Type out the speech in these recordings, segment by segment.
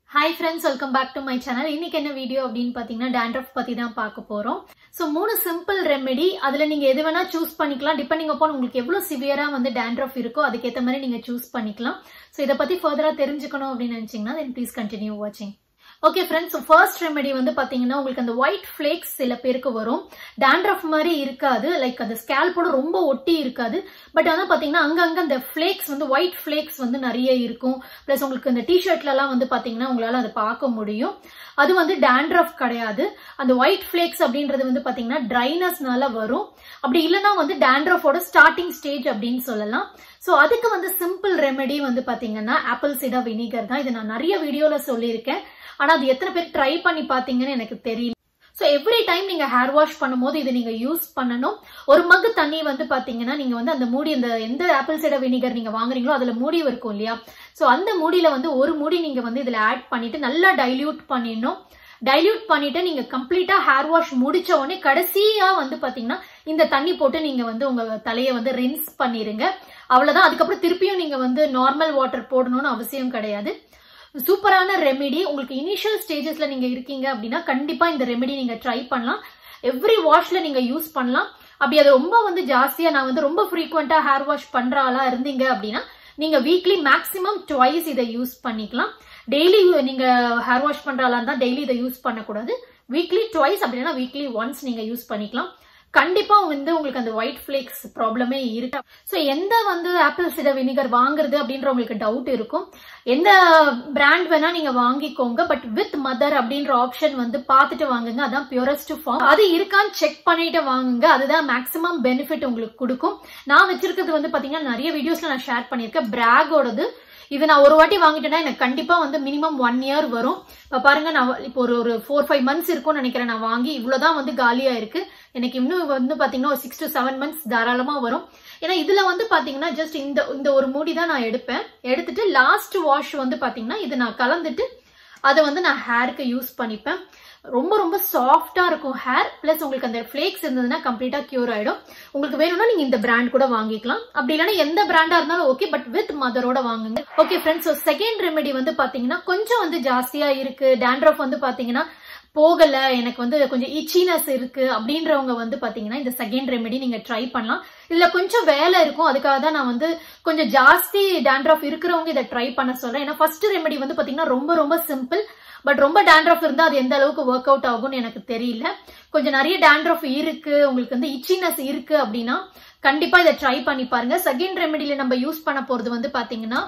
hi friends welcome back to my channel இன்னைக்கு என்ன video அப்படின்னு பார்த்தீங்கன்னா டேண்ட்ரஃப் பத்தி தான் பார்க்க போறோம் ஸோ மூணு சிம்பிள் ரெமெடி அதுல நீங்க எது வேணா சூஸ் பண்ணிக்கலாம் டிபெண்டிங் அப்பான் உங்களுக்கு எவ்வளவு சிவியரா வந்து டேண்ட்ரஃப் இருக்கோ அதுக்கேற்ற மாதிரி நீங்க சூஸ் பண்ணிக்கலாம் ஸோ இதை பத்தி ஃபர்தரா தெரிஞ்சுக்கணும் அப்படின்னு நினைச்சீங்கன்னா தென் ப்ளீஸ் கண்டினியூ வாட்சிங் ஓகே ஃப்ரெண்ட்ஸ் ஃபர்ஸ்ட் ரெமெடி வந்து பாத்தீங்கன்னா உங்களுக்கு அந்த ஒயிட் ஃபிளேக்ஸ் சில பேருக்கு வரும் டேண்ட்ரஃப் மாதிரி இருக்காது லைக் அந்த ஸ்கேல்போட ரொம்ப ஒட்டி இருக்காது பட் ஆனால் பாத்தீங்கன்னா அங்கங்க அந்த ஃபிளேக்ஸ் வந்து ஒயிட் ஃபிளேக்ஸ் வந்து நிறைய இருக்கும் பிளஸ் உங்களுக்கு இந்த டிஷர்ட்ல எல்லாம் வந்து பாத்தீங்கன்னா உங்களால அதை பார்க்க முடியும் அது வந்து டேண்ட்ரஃப் கிடையாது அந்த ஒயிட் ஃபிளேக்ஸ் அப்படின்றது வந்து பாத்தீங்கன்னா ட்ரைனஸ்னால வரும் அப்படி இல்லைன்னா வந்து டேண்ட்ரஃபோட ஸ்டார்டிங் ஸ்டேஜ் அப்படின்னு சொல்லலாம் ஸோ அதுக்கு வந்து சிம்பிள் ரெமெடி வந்து பாத்தீங்கன்னா ஆப்பிள் சிடா வினிகர் தான் இது நான் நிறைய வீடியோல சொல்லியிருக்கேன் ஆனா அது எத்தனை பேர் ட்ரை பண்ணி பாத்தீங்கன்னு எனக்கு தெரியல ஸோ எவ்ரி டைம் நீங்க ஹேர் வாஷ் பண்ணும்போது இது நீங்க யூஸ் பண்ணணும் ஒரு மக்கு தண்ணி வந்து பாத்தீங்கன்னா நீங்க வந்து அந்த மூடி அந்த எந்த ஆப்பிள் சைடர் வினிகர் நீங்க வாங்குறீங்களோ அதுல மூடி இருக்கும் இல்லையா ஸோ அந்த மூடியில வந்து ஒரு மூடி நீங்க வந்து இதுல ஆட் பண்ணிட்டு நல்லா டைல்யூட் பண்ணிடணும் டைல்யூட் பண்ணிட்டு நீங்க கம்ப்ளீட்டா ஹேர் வாஷ் முடிச்ச உடனே கடைசியா வந்து பாத்தீங்கன்னா இந்த தண்ணி போட்டு நீங்க வந்து உங்க தலையை வந்து ரின்ஸ் பண்ணிருங்க அவ்வளவுதான் அதுக்கப்புறம் திருப்பியும் நீங்க வந்து நார்மல் வாட்டர் போடணும்னு அவசியம் கிடையாது சூப்பரான ரெமெடி உங்களுக்கு இனிஷியல் ஸ்டேஜஸ்ல நீங்க இருக்கீங்க அப்படின்னா கண்டிப்பா இந்த ரெமெடி நீங்க ட்ரை பண்ணலாம் எவ்ரி வாஷ்ல நீங்க யூஸ் பண்ணலாம் அப்படி அது ரொம்ப வந்து ஜாஸ்தியா நான் வந்து ரொம்ப ஃப்ரீக்வெண்டா ஹேர் வாஷ் பண்ற ஆளா இருந்தீங்க அப்படின்னா நீங்க வீக்லி மேக்ஸிமம் ட்வைஸ் இதை யூஸ் பண்ணிக்கலாம் டெய்லி நீங்க ஹேர் வாஷ் பண்ற ஆளா இருந்தா டெய்லி இதை யூஸ் பண்ணக்கூடாது வீக்லி ட்வைஸ் அப்படின்னா வீக்லி ஒன்ஸ் நீங்க யூஸ் பண்ணிக்கலாம் கண்டிப்பா வந்து உங்களுக்கு அந்த ஒயிட் ஃபிளேக்ஸ் ப்ராப்ளமே இருக்கு ஸோ எந்த வந்து ஆப்பிள் சிடர் வினிகர் வாங்குறது அப்படின்ற உங்களுக்கு டவுட் இருக்கும் எந்த பிராண்ட் வேணா நீங்க வாங்கிக்கோங்க பட் வித் மதர் அப்படின்ற ஆப்ஷன் வந்து பார்த்துட்டு வாங்குங்க அதான் பியூரஸ்ட் ஃபார்ம் அது இருக்கான்னு செக் பண்ணிட்டு வாங்குங்க அதுதான் மேக்ஸிமம் பெனிஃபிட் உங்களுக்கு கொடுக்கும் நான் வச்சிருக்கிறது வந்து பாத்தீங்கன்னா நிறைய வீடியோஸ்ல நான் ஷேர் பண்ணியிருக்கேன் பிராகோடது இது நான் ஒரு வாட்டி வாங்கிட்டேன்னா எனக்கு கண்டிப்பா வந்து மினிமம் ஒன் இயர் வரும் இப்ப பாருங்க நான் இப்போ ஒரு ஒரு ஃபோர் ஃபைவ் மந்த்ஸ் இருக்கும்னு நினைக்கிறேன் நான் வாங்கி இவ்வளவுதான் வந்து காலியா இருக்கு எனக்கு இன்னும் வந்து பாத்தீங்கன்னா ஒரு சிக்ஸ் டு செவன் மந்த்ஸ் தாராளமா வரும் ஏன்னா இதுல வந்து பாத்தீங்கன்னா ஜஸ்ட் இந்த இந்த ஒரு மூடி தான் நான் எடுப்பேன் எடுத்துட்டு லாஸ்ட் வாஷ் வந்து பாத்தீங்கன்னா இது நான் கலந்துட்டு அதை வந்து நான் ஹேருக்கு யூஸ் பண்ணிப்பேன் ரொம்ப ரொம்ப சாஃப்டா இருக்கும் ஹேர் பிளஸ் உங்களுக்கு அந்த ஃபிளேக்ஸ் இருந்ததுன்னா கம்ப்ளீட்டா கியூர் ஆயிடும் உங்களுக்கு வேணும்னா நீங்க இந்த பிராண்ட் கூட வாங்கிக்கலாம் அப்படி இல்லைன்னா எந்த பிராண்டா இருந்தாலும் ஓகே பட் வித் மதரோட வாங்குங்க okay friends so second remedy வந்து பாத்தீங்கன்னா கொஞ்சம் வந்து ஜாஸ்தியா இருக்கு டேண்ட்ரஃப் வந்து பாத்தீங்கன்னா போகல எனக்கு வந்து கொஞ்சம் இச்சினஸ் இருக்கு அப்படின்றவங்க வந்து பாத்தீங்கன்னா இந்த செகண்ட் ரெமெடி நீங்க ட்ரை பண்ணலாம் இதுல கொஞ்சம் வேலை இருக்கும் அதுக்காக தான் நான் வந்து கொஞ்சம் ஜாஸ்தி டேண்ட்ரஃப் இருக்கிறவங்க இதை ட்ரை பண்ண சொல்றேன் ஏன்னா ஃபர்ஸ்ட் ரெமெடி வந்து பாத்தீங்கன்னா ரொம்ப ரொம்ப சிம்பிள் பட் ரொம்ப டேண்ட்ரஃப் இருந்தா அது எந்த அளவுக்கு ஒர்க் அவுட் ஆகும்னு எனக்கு தெரியல கொஞ்சம் நிறைய டேண்ட்ரஃப் இருக்கு உங்களுக்கு வந்து இச்சினஸ் இருக்கு அப்படின்னா கண்டிப்பா இதை ட்ரை பண்ணி பாருங்க செகண்ட் ரெமெடியில நம்ம யூஸ் பண்ண போறது வந்து பாத்தீங்கன்னா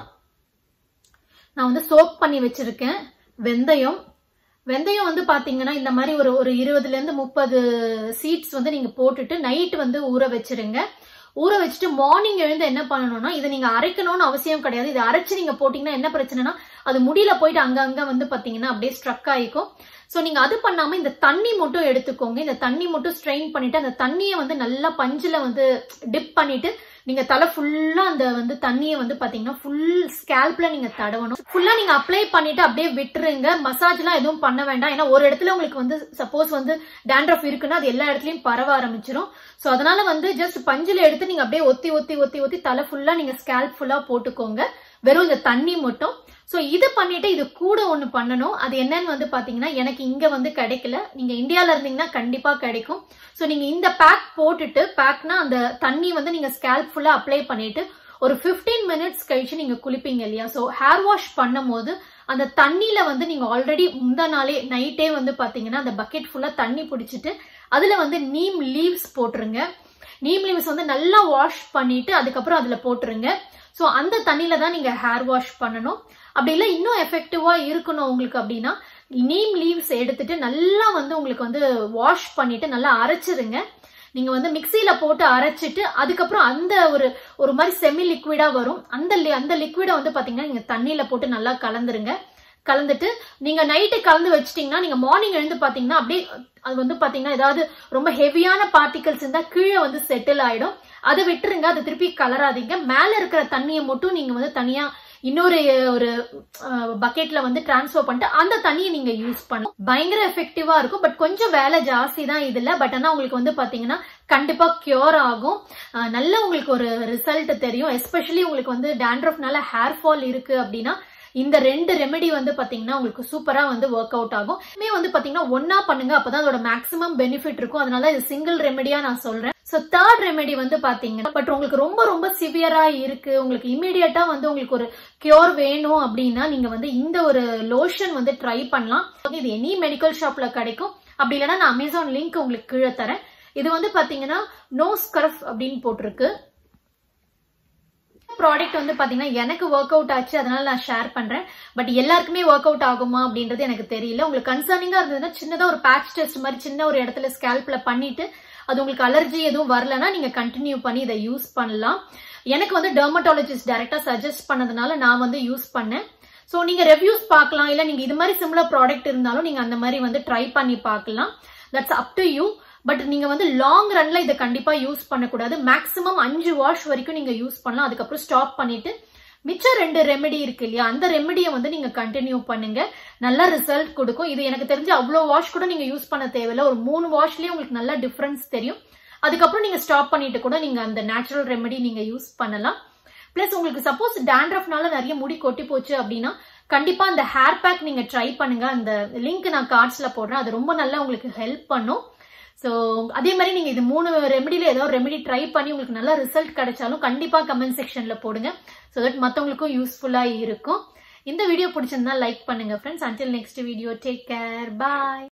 நான் வந்து சோப் பண்ணி வச்சிருக்கேன் வெந்தயம் வெந்தயம் வந்து பாத்தீங்கன்னா இந்த மாதிரி ஒரு ஒரு இருபதுல இருந்து முப்பது சீட்ஸ் வந்து நீங்க போட்டுட்டு நைட் வந்து ஊற வச்சிருங்க ஊற வச்சுட்டு மார்னிங் எழுந்து என்ன பண்ணணும்னா இதை நீங்க அரைக்கணும்னு அவசியம் கிடையாது இதை அரைச்சு நீங்க போட்டீங்கன்னா என்ன பிரச்சனைனா அது முடியல போயிட்டு அங்கங்க வந்து பாத்தீங்கன்னா அப்படியே ஸ்ட்ரக் ஆயிக்கும் ஸோ நீங்க அது பண்ணாம இந்த தண்ணி மட்டும் எடுத்துக்கோங்க இந்த தண்ணி மட்டும் ஸ்ட்ரெயின் பண்ணிட்டு அந்த தண்ணியை வந்து நல்லா பஞ்சுல வந்து டிப் பண்ணிட்டு நீங்க தலை ஃபுல்லா அந்த வந்து தண்ணியை வந்து பாத்தீங்கன்னா ஃபுல் ஸ்கேல்ப்ல நீங்க தடவணும் ஃபுல்லா நீங்க அப்ளை பண்ணிட்டு அப்படியே விட்டுருங்க மசாஜ் எல்லாம் எதுவும் பண்ண வேண்டாம் ஏன்னா ஒரு இடத்துல உங்களுக்கு வந்து சப்போஸ் வந்து டேண்ட்ரஃப் இருக்குன்னா அது எல்லா இடத்துலயும் பரவ ஆரம்பிச்சிரும் சோ அதனால வந்து ஜஸ்ட் பஞ்சில எடுத்து நீங்க அப்படியே ஒத்தி ஒத்தி ஒத்தி ஒத்தி தலை ஃபுல்லா நீங்க ஸ்கேல்ப் ஃபுல்லா போட்டுக்கோங்க வெறும் இந்த தண்ணி மட்டும் ஸோ இது பண்ணிட்டு இது கூட ஒன்று பண்ணணும் அது என்னன்னு வந்து பார்த்தீங்கன்னா எனக்கு இங்கே வந்து கிடைக்கல நீங்கள் இந்தியாவில் இருந்தீங்கன்னா கண்டிப்பாக கிடைக்கும் ஸோ நீங்கள் இந்த பேக் போட்டுட்டு பேக்னா அந்த தண்ணி வந்து நீங்கள் ஸ்கேல்ப் ஃபுல்லாக அப்ளை பண்ணிட்டு ஒரு ஃபிஃப்டீன் மினிட்ஸ் கழிச்சு நீங்கள் குளிப்பீங்க இல்லையா ஸோ ஹேர் வாஷ் பண்ணும் போது அந்த தண்ணியில வந்து நீங்க ஆல்ரெடி முந்தா நாளே நைட்டே வந்து பாத்தீங்கன்னா அந்த பக்கெட் ஃபுல்லா தண்ணி பிடிச்சிட்டு அதுல வந்து நீம் லீவ்ஸ் போட்டுருங்க நீம் லீவ்ஸ் வந்து நல்லா வாஷ் பண்ணிட்டு அதுக்கப்புறம் அதுல போட்டுருங்க ஸோ அந்த தண்ணியில தான் நீங்க ஹேர் வாஷ் பண்ணணும் அப்படி இல்லை இன்னும் எஃபெக்டிவா இருக்கணும் உங்களுக்கு அப்படின்னா நீம் லீவ்ஸ் எடுத்துட்டு நல்லா வந்து உங்களுக்கு வந்து வாஷ் பண்ணிட்டு நல்லா அரைச்சிருங்க நீங்க வந்து மிக்சியில போட்டு அரைச்சிட்டு அதுக்கப்புறம் அந்த ஒரு ஒரு மாதிரி செமி லிக்விடா வரும் அந்த அந்த லிக்விடை வந்து பாத்தீங்கன்னா நீங்க தண்ணியில போட்டு நல்லா கலந்துருங்க கலந்துட்டு நீங்க நைட்டு கலந்து வச்சிட்டீங்கன்னா நீங்க மார்னிங் எழுந்து பாத்தீங்கன்னா அப்படியே அது வந்து பாத்தீங்கன்னா ஏதாவது ரொம்ப ஹெவியான பார்ட்டிகல்ஸ் இருந்தா கீழே வந்து செட்டில் ஆயிடும் அதை விட்டுருங்க அதை திருப்பி கலராதீங்க மேல இருக்கிற தண்ணியை மட்டும் நீங்க வந்து தனியா இன்னொரு ஒரு பக்கெட்ல வந்து டிரான்ஸ்ஃபர் பண்ணிட்டு அந்த தண்ணியை நீங்க யூஸ் பண்ணலாம் பயங்கர எஃபெக்டிவா இருக்கும் பட் கொஞ்சம் வேலை ஜாஸ்தி தான் இதுல பட் ஆனா உங்களுக்கு வந்து பாத்தீங்கன்னா கண்டிப்பா கியூர் ஆகும் அஹ் நல்ல உங்களுக்கு ஒரு ரிசல்ட் தெரியும் எஸ்பெஷலி உங்களுக்கு வந்து டேண்ட்ரஃப்னால ஹேர் ஃபால் இருக்கு அப்படின்னா இந்த ரெண்டு ரெமெடி வந்து பாத்தீங்கன்னா உங்களுக்கு சூப்பரா வந்து ஒர்க் அவுட் ஆகும் இதுமே வந்து பாத்தீங்கன்னா ஒன்னா பண்ணுங்க அப்பதான் அதோட மேக்ஸிமம் பெனிஃபிட் இருக்கும் அதனால இது சிங்கிள் ரெமெடியா நான் சொல்றேன் ஸோ தேர்ட் ரெமெடி வந்து பாத்தீங்கன்னா பட் உங்களுக்கு ரொம்ப ரொம்ப சிவியரா இருக்கு உங்களுக்கு இமீடியட்டா வந்து உங்களுக்கு ஒரு கியூர் வேணும் அப்படின்னா நீங்க வந்து இந்த ஒரு லோஷன் வந்து ட்ரை பண்ணலாம் இது எனி மெடிக்கல் ஷாப்ல கிடைக்கும் அப்படி இல்லைன்னா நான் அமேசான் லிங்க் உங்களுக்கு கீழே தரேன் இது வந்து பாத்தீங்கன்னா நோ ஸ்கர்ஃப் அப்படின்னு போட்டிருக்கு ப்ராடக்ட் வந்து பாத்தீங்கன்னா எனக்கு ஒர்க் அவுட் ஆச்சு அதனால நான் ஷேர் பண்றேன் பட் எல்லாருக்குமே ஒர்க் அவுட் ஆகுமா அப்படின்றது எனக்கு தெரியல உங்களுக்கு கன்சர்னிங்கா இருந்ததுன்னா சின்னதா ஒரு பேட்ச் டெஸ்ட் மாதிரி சின்ன ஒரு இடத்துல ஸ்கேல்ப்ல பண்ணிட்டு அது உங்களுக்கு அலர்ஜி எதுவும் வரலன்னா நீங்க கண்டினியூ பண்ணி இதை யூஸ் பண்ணலாம் எனக்கு வந்து டெர்மட்டாலஜிஸ்ட் டைரக்டா சஜஸ்ட் பண்ணதுனால நான் வந்து யூஸ் பண்ணேன் ஸோ நீங்க ரெவ்யூஸ் பார்க்கலாம் இல்ல நீங்க இது மாதிரி சிமிலர் ப்ராடக்ட் இருந்தாலும் நீங்க அந்த மாதிரி வந்து ட்ரை பண்ணி பார்க்கலாம் that's up to you but நீங்க வந்து லாங் ரன்ல இதை கண்டிப்பா யூஸ் பண்ணக்கூடாது மேக்ஸிமம் அஞ்சு வாஷ் வரைக்கும் நீங்க யூஸ் பண்ணலாம் அதுக்கப்புறம் ஸ்டாப் பண்ணிட்டு மிச்சம் ரெண்டு ரெமெடி இருக்கு இல்லையா அந்த ரெமெடியை வந்து நீங்க கண்டினியூ பண்ணுங்க நல்ல ரிசல்ட் கொடுக்கும் இது எனக்கு தெரிஞ்சு அவ்வளோ வாஷ் கூட நீங்க யூஸ் பண்ண தேவையில்ல ஒரு மூணு வாஷ்லயே உங்களுக்கு நல்ல டிஃபரன்ஸ் தெரியும் அதுக்கப்புறம் நீங்க ஸ்டாப் பண்ணிட்டு கூட நீங்க அந்த நேச்சுரல் ரெமெடி நீங்க யூஸ் பண்ணலாம் பிளஸ் உங்களுக்கு சப்போஸ் டேண்ட்ரஃப்னால நிறைய முடி கொட்டி போச்சு அப்படின்னா கண்டிப்பா அந்த ஹேர் பேக் நீங்க ட்ரை பண்ணுங்க அந்த லிங்க் நான் கார்ட்ஸ்ல போடுறேன் அது ரொம்ப நல்லா உங்களுக்கு ஹெல்ப் பண்ணும் ஸோ அதே மாதிரி நீங்க இது மூணு ரெமெடியில ஏதோ ரெமெடி ட்ரை பண்ணி உங்களுக்கு நல்ல ரிசல்ட் கிடைச்சாலும் கண்டிப்பா கமெண்ட் செக்ஷன்ல போடுங்க ஸோ தட் மற்றவங்களுக்கும் யூஸ்ஃபுல்லா இருக்கும் இந்த வீடியோ பிடிச்சிருந்தா லைக் பண்ணுங்க friends until next video take care பாய்